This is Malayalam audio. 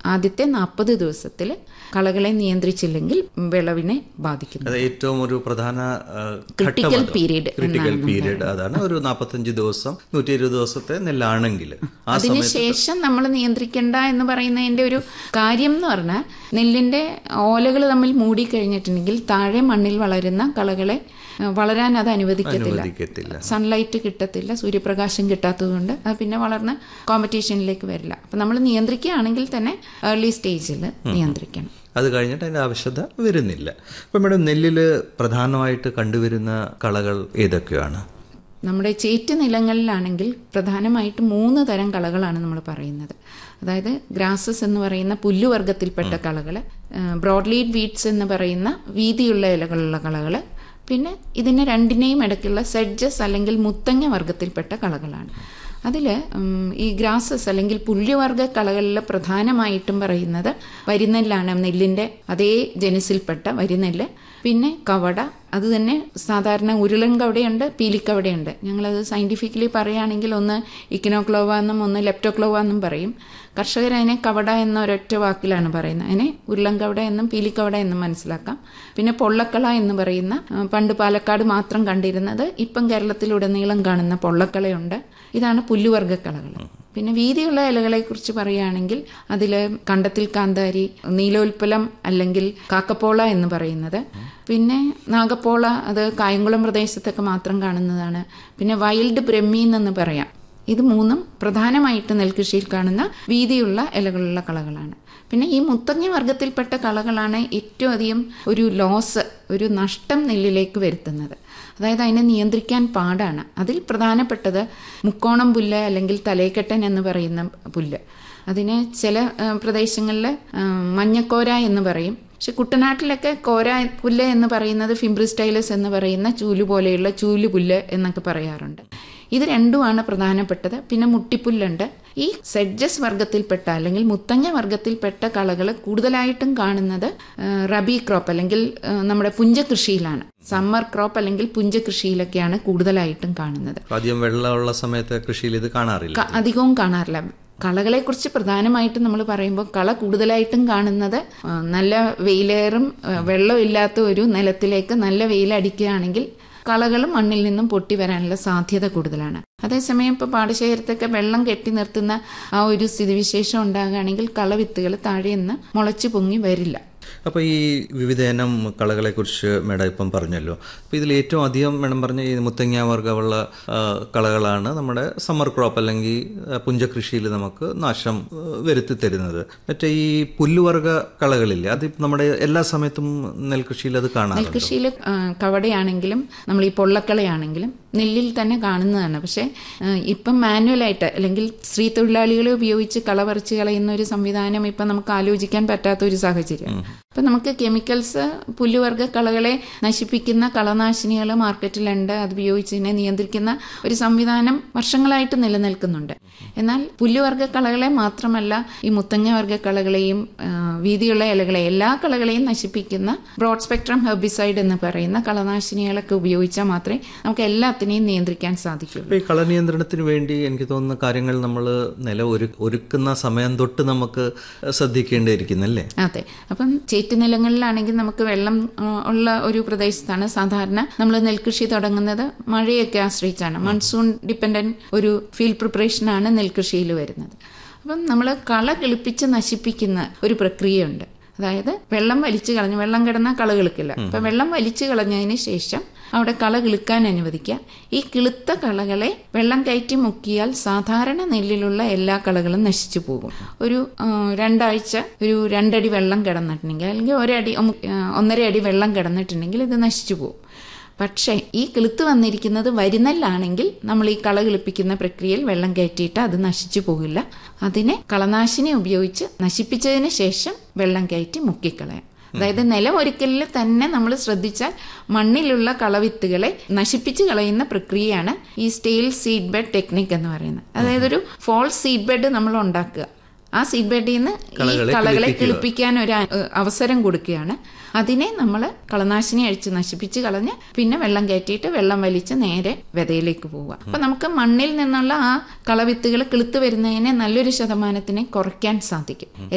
ആദ്യത്തെ നാൽപ്പത് ദിവസത്തിൽ കളകളെ നിയന്ത്രിച്ചില്ലെങ്കിൽ വിളവിനെ ബാധിക്കുന്നു അത് ഏറ്റവും ഒരു പ്രധാന ആ, Critical ഘട്ടം അത്. period ക്രിട്ടിക്കൽ എന്നാണ് പീരീഡ് അതാണ് ഒരു നാൽപ്പത്തഞ്ച് ദിവസം നൂറ്റി ഇരുപത് ദിവസത്തെ നെല്ലാണെങ്കിൽ ആ അതിനുശേഷം നമ്മൾ നിയന്ത്രിക്കേണ്ട എന്ന് പറയുന്നതിന്റെ ഒരു കാര്യം എന്ന് പറഞ്ഞാൽ നെല്ലിന്റെ ഓലകൾ തമ്മിൽ മൂടിക്കഴിഞ്ഞിട്ടുണ്ടെങ്കിൽ താഴെ മണ്ണിൽ വളരുന്ന കളകളെ ഏഹ്, വളരാൻ അത് അനുവദിക്കത്തില്ല അനുവദിക്കത്തില്ല സൺലൈറ്റ് കിട്ടത്തില്ല സൂര്യപ്രകാശം കിട്ടാത്തതുകൊണ്ട് അത് പിന്നെ വളർന്ന് കോമ്പറ്റീഷനിലേക്ക് വരില്ല അപ്പം നമ്മൾ നിയന്ത്രിക്കുകയാണെങ്കിൽ തന്നെ ഏർലി സ്റ്റേജിൽ നിയന്ത്രിക്കണം അത് കഴിഞ്ഞിട്ട് അതിന്റെ ആവശ്യകത വരുന്നില്ല അപ്പം മേഡം നെല്ലിൽ പ്രധാനമായിട്ട് കണ്ടുവരുന്ന കളകൾ ഏതൊക്കെയാണ് നമ്മുടെ ചേറ്റ് നിലങ്ങളിലാണെങ്കിൽ പ്രധാനമായിട്ട് മൂന്ന് തരം കളകളാണ് നമ്മൾ പറയുന്നത് അതായത് ഗ്രാസസ് എന്ന് പറയുന്ന പുല്ലുവർഗത്തിൽപ്പെട്ട കളകൾ ബ്രോഡ് ലീഡ് വീഡ്സ് എന്ന് പറയുന്ന വീതിയുള്ള ഇലകളുള്ള കളകൾ പിന്നെ ഇതിന് രണ്ടിനെയും ഇടയ്ക്കുള്ള സെഡ്ജസ് അല്ലെങ്കിൽ മുത്തങ്ങ വർഗത്തിൽപ്പെട്ട കളകളാണ് അതിൽ ഈ ഗ്രാസസ് അല്ലെങ്കിൽ പുല്ലുവർഗ കളകളിൽ പ്രധാനമായിട്ടും പറയുന്നത് വരിനെല്ലാണ് നെല്ലിൻ്റെ അതേ ജനുസിൽപ്പെട്ട വരിനെല്ല് പിന്നെ കവട അത് തന്നെ സാധാരണ ഉരുളൻ കവടയുണ്ട് പീലിക്കവടയുണ്ട് ഞങ്ങളത് സയൻറ്റിഫിക്കലി പറയുകയാണെങ്കിൽ ഒന്ന് ഇക്കിനോക്ലോവ എന്നും ഒന്ന് ലെപ്റ്റോക്ലോവ എന്നും പറയും കർഷകർ അതിനെ കവട എന്ന ഒരൊറ്റ വാക്കിലാണ് പറയുന്നത് അതിനെ ഉരുളൻ കവട എന്നും പീലിക്കവട എന്നും മനസ്സിലാക്കാം പിന്നെ പൊള്ളക്കള എന്ന് പറയുന്ന ആ, പണ്ട് പാലക്കാട് മാത്രം കണ്ടിരുന്നത് ഇപ്പം കേരളത്തിലുടനീളം കാണുന്ന പൊള്ളക്കളയുണ്ട് ഇതാണ് പുല്ലുവർഗ്ഗക്കളകൾ പിന്നെ വീതിയുള്ള ഇലകളെ കുറിച്ച് പറയുകയാണെങ്കിൽ അതിൽ കണ്ടത്തിൽ കാന്താരി നീലോൽപ്പലം അല്ലെങ്കിൽ കാക്കപ്പോള എന്ന് പറയുന്നത് പിന്നെ നാഗപ്പോള അത് കായംകുളം പ്രദേശത്തൊക്കെ മാത്രം കാണുന്നതാണ് പിന്നെ വൈൽഡ് ബ്രഹ്മീൻ എന്ന് പറയാം ഇത് മൂന്നും പ്രധാനമായിട്ട് നെൽകൃഷിയിൽ കാണുന്ന വീതിയുള്ള ഇലകളുള്ള കളകളാണ് പിന്നെ ഈ മുത്തങ്ങ വർഗത്തിൽപ്പെട്ട കളകളാണ് ഏറ്റവും അധികം ഒരു ലോസ് ഒരു നഷ്ടം നെല്ലിലേക്ക് വരുത്തുന്നത് അതായത് അതിനെ നിയന്ത്രിക്കാൻ പാടാണ് അതിൽ പ്രധാനപ്പെട്ടത് മുക്കോണം പുല്ല് അല്ലെങ്കിൽ തലേക്കെട്ടൻ എന്ന് പറയുന്ന പുല്ല് അതിന് ചില പ്രദേശങ്ങളിൽ മഞ്ഞക്കോര എന്ന് പറയും പക്ഷെ കുട്ടനാട്ടിലൊക്കെ കോര പുല്ല് എന്ന് പറയുന്നത് ഫിംബ്രിസ്റ്റൈലസ് എന്ന് പറയുന്ന ചൂല് പോലെയുള്ള ചൂല് പുല്ല് എന്നൊക്കെ പറയാറുണ്ട് ഇത് രണ്ടുമാണ് പ്രധാനപ്പെട്ടത് പിന്നെ മുട്ടിപ്പുല്ലുണ്ട് ഈ സെഡ്ജസ് വർഗത്തിൽപ്പെട്ട അല്ലെങ്കിൽ മുത്തങ്ങ വർഗത്തിൽപ്പെട്ട കളകൾ കൂടുതലായിട്ടും കാണുന്നത് ആ, റബി ക്രോപ്പ് അല്ലെങ്കിൽ ആ, നമ്മുടെ പുഞ്ചകൃഷിയിലാണ് സമ്മർ ക്രോപ്പ് അല്ലെങ്കിൽ പുഞ്ചകൃഷിയിലൊക്കെയാണ് കൂടുതലായിട്ടും കാണുന്നത് ആദ്യം വെള്ളമുള്ള സമയത്ത് കൃഷിയിൽ ഇത് കാണാറില്ല ക- അധികവും കാണാറില്ല കളകളെ കുറിച്ച് പ്രധാനമായിട്ടും നമ്മൾ പറയുമ്പോൾ കള കൂടുതലായിട്ടും കാണുന്നത് ആ, നല്ല വെയിലേറും ആ, വെള്ളമില്ലാത്ത ഒരു നിലത്തിലേക്ക് നല്ല വെയിലടിക്കുകയാണെങ്കിൽ കളകളും മണ്ണിൽ നിന്നും പൊട്ടി വരാനുള്ള സാധ്യത കൂടുതലാണ് അതേസമയം ഇപ്പോൾ പാടശേഖരത്തൊക്കെ വെള്ളം കെട്ടി നിർത്തുന്ന ആ ഒരു സ്ഥിതിവിശേഷം ഉണ്ടാകുകയാണെങ്കിൽ കളവിത്തുകൾ താഴെ നിന്ന് മുളച്ചു പൊങ്ങി വരില്ല അപ്പോൾ ഈ വിവിധയിനം കളകളെ കുറിച്ച് മേഡം ഇപ്പം പറഞ്ഞല്ലോ അപ്പോൾ ഇതിൽ ഏറ്റവും അധികം മേഡം പറഞ്ഞ ഈ മുത്തങ്ങ വർഗ്ഗമുള്ള ആ, കളകളാണ് നമ്മുടെ സമ്മർ ക്രോപ്പ് അല്ലെങ്കിൽ ആ, പുഞ്ചകൃഷിയിൽ നമുക്ക് നാശം ആ, വരുത്തി തരുന്നത് മറ്റേ ഈ പുല്ലുവർഗ കളകളില്ലേ അത് നമ്മുടെ എല്ലാ സമയത്തും നെൽകൃഷിയിൽ അത് കാണാറുണ്ട് നെൽകൃഷിയിൽ ആ, കവടയാണെങ്കിലും നമ്മൾ ഈ പൊള്ളക്കളയാണെങ്കിലും നെല്ലിൽ തന്നെ കാണുന്നതാണ് പക്ഷേ ആ, ഇപ്പം മാനുവലായിട്ട് അല്ലെങ്കിൽ സ്ത്രീ തൊഴിലാളികളെ ഉപയോഗിച്ച് കള പറിച്ച് കളയുന്ന ഒരു സംവിധാനം ഇപ്പം നമുക്ക് ആലോചിക്കാൻ പറ്റാത്ത ഒരു സാഹചര്യം അപ്പം നമുക്ക് കെമിക്കൽസ് പുല്ലുവർഗ്ഗ കളകളെ നശിപ്പിക്കുന്ന കളനാശിനികൾ മാർക്കറ്റിലുണ്ട് അത് ഉപയോഗിച്ച് ഇതിനെ നിയന്ത്രിക്കുന്ന ഒരു സംവിധാനം വർഷങ്ങളായിട്ട് നിലനിൽക്കുന്നുണ്ട് എന്നാൽ പുല്ലുവർഗ്ഗ കളകളെ മാത്രമല്ല ഈ മുത്തങ്ങ വർഗ്ഗ കളകളെയും ആ, വീതിയുള്ള ഇലകളെ എല്ലാ കളകളെയും നശിപ്പിക്കുന്ന ബ്രോഡ് സ്പെക്ട്രം ഹെർബിസൈഡ് എന്ന് പറയുന്ന കളനാശിനികളൊക്കെ ഉപയോഗിച്ചാൽ മാത്രമേ നമുക്ക് എല്ലാത്തിനെയും നിയന്ത്രിക്കാൻ സാധിക്കുള്ളൂ അപ്പോൾ ഈ കള നിയന്ത്രണത്തിന് വേണ്ടി എനിക്ക് തോന്നുന്ന കാര്യങ്ങൾ നമ്മൾ നില ഒരു ഒരുക്കുന്ന സമയം തൊട്ട് നമുക്ക് ശ്രദ്ധിക്കേണ്ടിയിരിക്കുന്നല്ലേ അതെ അപ്പം ചേറ്റ് നിലങ്ങളിലാണെങ്കിൽ നമുക്ക് വെള്ളം ആ, ഉള്ള ഒരു പ്രദേശത്താണ് സാധാരണ നമ്മൾ നെൽകൃഷി തുടങ്ങുന്നത് മഴയൊക്കെ ആശ്രയിച്ചാണ് മൺസൂൺ ഡിപ്പെൻഡന്റ് ഒരു ഫീൽഡ് പ്രിപ്പറേഷനാണ് നെൽകൃഷിയിൽ വരുന്നത് അപ്പം നമ്മൾ കള കിളിപ്പിച്ച് നശിപ്പിക്കുന്ന ഒരു പ്രക്രിയയുണ്ട് അതായത് വെള്ളം വലിച്ചു കളഞ്ഞ് വെള്ളം കിടന്നാൽ കള കിളുക്കില്ല അപ്പം വെള്ളം വലിച്ചു കളഞ്ഞതിന് ശേഷം അവിടെ കള കിളുക്കാൻ അനുവദിക്കുക ഈ കിളുത്ത കളകളെ വെള്ളം കയറ്റി മുക്കിയാൽ സാധാരണ നെല്ലിലുള്ള എല്ലാ കളകളും നശിച്ചു പോകും ഒരു ആ, രണ്ടാഴ്ച ഒരു രണ്ടടി വെള്ളം കിടന്നിട്ടുണ്ടെങ്കിൽ അല്ലെങ്കിൽ ഒരടി ഒം- ആ, ഒന്നര അടി വെള്ളം കിടന്നിട്ടുണ്ടെങ്കിൽ ഇത് നശിച്ചു പോകും പക്ഷേ ഈ കിളുത്ത് വന്നിരിക്കുന്നത് വരുന്നല്ലാണെങ്കിൽ നമ്മൾ ഈ കള കിളിപ്പിക്കുന്ന പ്രക്രിയയിൽ വെള്ളം കയറ്റിയിട്ട് അത് നശിച്ചു പോകില്ല അതിനെ കളനാശിനി ഉപയോഗിച്ച് നശിപ്പിച്ചതിന് ശേഷം വെള്ളം കയറ്റി മുക്കിക്കളയാം അതായത് നിലമൊരുക്കലിൽ തന്നെ നമ്മൾ ശ്രദ്ധിച്ചാൽ മണ്ണിലുള്ള കളവിത്തുകളെ നശിപ്പിച്ച് കളയുന്ന പ്രക്രിയയാണ് ഈ സ്റ്റെയിൽ സീഡ് ബെഡ് ടെക്നിക് എന്ന് പറയുന്നത് അതായത് ഒരു ഫോൾസ് സീഡ് ബെഡ് നമ്മൾ ഉണ്ടാക്കുക ആ സീഡ് ബെഡിൽ നിന്ന് ഈ കളകളെ കളകളെ കിളിപ്പിക്കുക. കിളിപ്പിക്കാൻ ഒരു അ- അവസരം കൊടുക്കുകയാണ് അതിനെ നമ്മൾ കളനാശിനി അഴിച്ച് നശിപ്പിച്ച് കളഞ്ഞ് പിന്നെ വെള്ളം കയറ്റിയിട്ട് വെള്ളം വലിച്ച് നേരെ വിതയിലേക്ക് പോവുക അപ്പൊ നമുക്ക് മണ്ണിൽ നിന്നുള്ള ആ കളവിത്തുകൾ കിളുത്ത് വരുന്നതിനെ നല്ലൊരു ശതമാനത്തിനെ കുറയ്ക്കാൻ സാധിക്കും